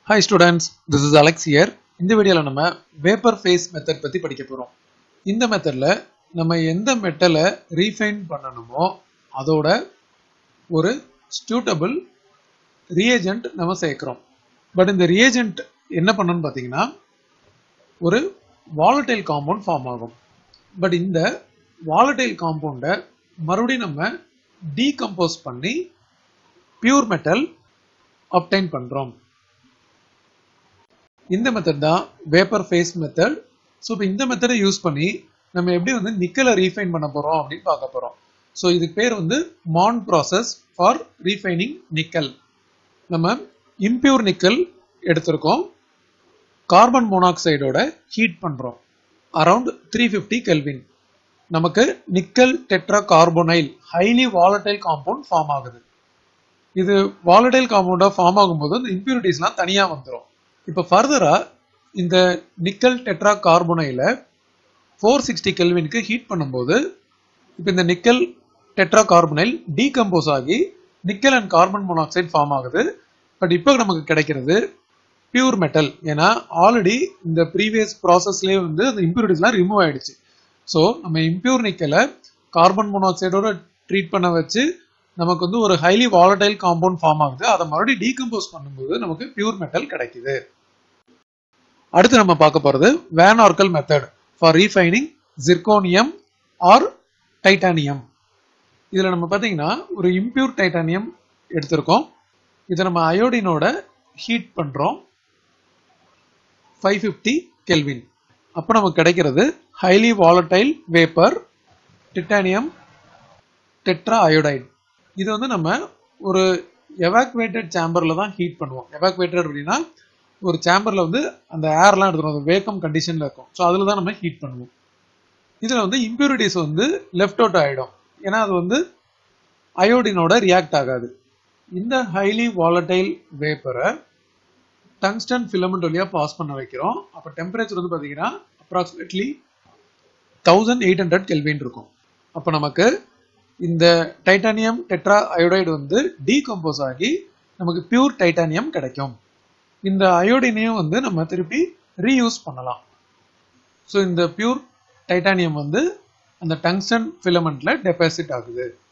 hi students this is Alex year இந்த வீடியோவில் நம்ம வேப்பர் ஃபேஸ் மெத்தட் பற்றி படிக்க போகிறோம் இந்த மெத்தடில் நம்ம எந்த மெட்டலை ரீஃபைன் பண்ணணுமோ அதோட ஒரு ஸ்டூட்டபிள் ரியேஜென்ட் நம்ம சேர்க்குறோம் பட் இந்த ரியேஜென்ட் என்ன பண்ணணும்னு பார்த்தீங்கன்னா ஒரு வாலடைல் காம்பவுண்ட் ஃபார்ம் ஆகும் பட் இந்த வாலடைல் காம்பவுண்டை மறுபடியும் நம்ம டீகம்போஸ் பண்ணி பியூர் மெட்டல் அப்டைன் பண்ணுறோம் இந்த மெத்தட் தான் வேப்பர் ஃபேஸ் மெத்தட் ஸோ இப்போ இந்த மெத்தடை யூஸ் பண்ணி நம்ம எப்படி வந்து நிக்கலை ரீஃபைன் பண்ண போகிறோம் அப்படின்னு பார்க்க போகிறோம் ஸோ இதுக்கு பேர் வந்து Mond process for refining nickel நம்ம இம்பியூர் நிக்கல் எடுத்திருக்கோம் கார்பன் மோனாக்சைடோட ஹீட் பண்ணுறோம் அரவுண்ட் த்ரீ ஃபிஃப்டி கெல்வின் நமக்கு nickel tetra carbonyl highly volatile compound form ஆகுது இது வாலடைல் காம்பவுண்டா ஃபார்ம் ஆகும்போது இந்த இம்பியூரிட்டிஸ்லாம் தனியாக வந்துடும் இப்போ ஃபர்தரா இந்த நிக்கல் டெட்ரா கார்போனைல ஃபோர் சிக்ஸ்டி கெல்வினுக்கு ஹீட் பண்ணும்போது இப்போ இந்த நிக்கல் டெட்ரா கார்பனைல் டீகம்போஸ் ஆகி nickel and carbon monoxide form ஆகுது பட் இப்போ நமக்கு கிடைக்கிறது பியூர் மெட்டல் ஏன்னா ஆல்ரெடி இந்த ப்ரீவியஸ் ப்ராசஸ்லேயே வந்து அந்த இம்பியூரிட்டிஸ்லாம் ரிமூவ் ஆயிடுச்சு ஸோ நம்ம இம்பியூர் நிக்கலை கார்பன் மோனாக்சைடோட ட்ரீட் பண்ண வச்சு நமக்கு வந்து ஒரு ஹைலி வாலடைல் காம்பவுண்ட் ஃபார்ம் ஆகுது அதை மறுபடியும் டீகம்போஸ் பண்ணும்போது நமக்கு பியூர் மெட்டல் கிடைக்குது அடுத்து நம்ம பார்க்க போறது van Arkel method for refining zirconium or titanium இதில் நம்ம பார்த்தீங்கன்னா ஒரு இம்பியூர் டைட்டானியம் எடுத்திருக்கோம் இதை நம்ம அயோடினோட ஹீட் பண்ணுறோம் ஃபைவ் ஃபிஃப்டி கெல்வின் அப்போ நமக்கு கிடைக்கிறது highly volatile vapour titanium tetra iodide இது வந்து நம்ம ஒரு எவாக்குவேட்டட் சேம்பரில் தான் ஹீட் பண்ணுவோம் எவாக்குவேட்டட் அப்படின்னா ஒரு சேம்பரில் வந்து அந்த ஏர்லாம் எடுத்துரும் அந்த வேக்கம் கண்டிஷனில் இருக்கும் ஸோ அதில் தான் நம்ம ஹீட் பண்ணுவோம் இதில் வந்து இம்ப்யூரிட்டிஸ் வந்து லெஃப்ட் அவுட் ஆகிடும் ஏன்னா அது வந்து அயோடினோட ரியாக்ட் ஆகாது இந்த ஹைலி வாலடைல் வேப்பரை டங்ஸ்டன் ஃபிலமெண்ட் வழியாக பாஸ் பண்ண வைக்கிறோம் அப்போ டெம்பரேச்சர் வந்து பார்த்தீங்கன்னா approximately thousand eight hundred kelvin இருக்கும் அப்போ நமக்கு இந்த டைட்டானியம் டெட்ரா அயோடைடு வந்து டீகம்போஸ் ஆகி நமக்கு பியூர் டைட்டானியம் கிடைக்கும் இந்த அயோடினையும் வந்து நம்ம திருப்பி ரீயூஸ் பண்ணலாம் ஸோ இந்த பியூர் டைட்டானியம் வந்து அந்த டங்ஸ்டன் ஃபிலமெண்ட்ல டெபாசிட் ஆகுது